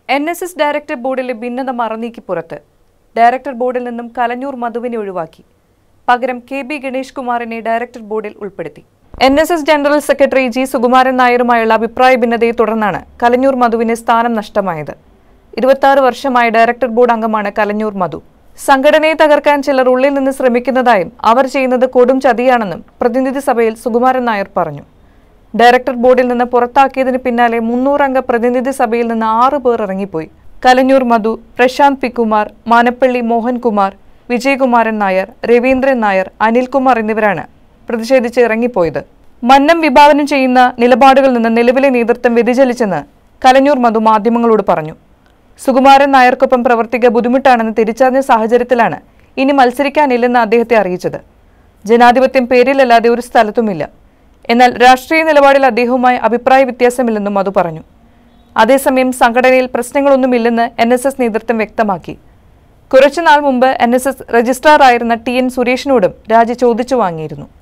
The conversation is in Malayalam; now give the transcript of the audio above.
എൻ എസ് എസ് ഡയറക്ടർ ബോർഡിലെ ഭിന്നത മറനീക്കി പുറത്ത് ഡയറക്ടർ ബോർഡിൽ നിന്നും കലഞ്ഞൂർ മധുവിനെ ഒഴിവാക്കി പകരം കെ ബി ഗണേഷ് കുമാറിനെ ഡയറക്ടർ ബോർഡിൽ ഉൾപ്പെടുത്തി N S S general secretary G Sukumaran നായരുമായുള്ള അഭിപ്രായ ഭിന്നതയെ തുടർന്നാണ് കലഞ്ഞൂർ മധുവിന് സ്ഥാനം നഷ്ടമായത് ഇരുപത്തി വർഷമായ ഡയറക്ടർ ബോർഡ് അംഗമാണ് കലഞ്ഞൂർ മധു സംഘടനയെ തകർക്കാൻ ചിലർ ഉള്ളിൽ നിന്ന് ശ്രമിക്കുന്നതായും അവർ ചെയ്യുന്നത് കൊടും ചതിയാണെന്നും പ്രതിനിധി സഭയിൽ സുകുമാരൻ നായർ പറഞ്ഞു ഡയറക്ടർ ബോർഡിൽ നിന്ന് പുറത്താക്കിയതിന് പിന്നാലെ മുന്നൂറംഗ പ്രതിനിധി സഭയിൽ നിന്ന് ആറ് പേർ ഇറങ്ങിപ്പോയി കലഞ്ഞൂർ മധു പ്രശാന്ത് പി കുമാർ മാനപ്പള്ളി മോഹൻകുമാർ വിജയകുമാരൻ നായർ രവീന്ദ്രൻ നായർ അനിൽകുമാർ എന്നിവരാണ് പ്രതിഷേധിച്ച് ഇറങ്ങിപ്പോയത് മന്നം വിഭാവനം ചെയ്യുന്ന നിലപാടുകളിൽ നിന്ന് നിലവിലെ നേതൃത്വം വ്യതിചലിച്ചെന്ന് കലഞ്ഞൂർ മധു മാധ്യമങ്ങളോട് പറഞ്ഞു സുകുമാരൻ നായർക്കൊപ്പം പ്രവർത്തിക്കുക ബുദ്ധിമുട്ടാണെന്ന് തിരിച്ചറിഞ്ഞ സാഹചര്യത്തിലാണ് ഇനി മത്സരിക്കാനില്ലെന്ന് അദ്ദേഹത്തെ അറിയിച്ചത് ജനാധിപത്യം പേരിലല്ലാതെ ഒരു സ്ഥലത്തുമില്ല എന്നാൽ രാഷ്ട്രീയ നിലപാടിൽ അദ്ദേഹവുമായി അഭിപ്രായ വ്യത്യാസമില്ലെന്നും മധു പറഞ്ഞു അതേസമയം സംഘടനയിൽ പ്രശ്നങ്ങളൊന്നുമില്ലെന്ന് എൻ എസ് എസ് നേതൃത്വം വ്യക്തമാക്കി കുറച്ചുനാൾ മുമ്പ് എൻ എസ് എസ് രജിസ്ട്രാറായിരുന്ന ടി എൻ സുരേഷിനോടും രാജി ചോദിച്ചു വാങ്ങിയിരുന്നു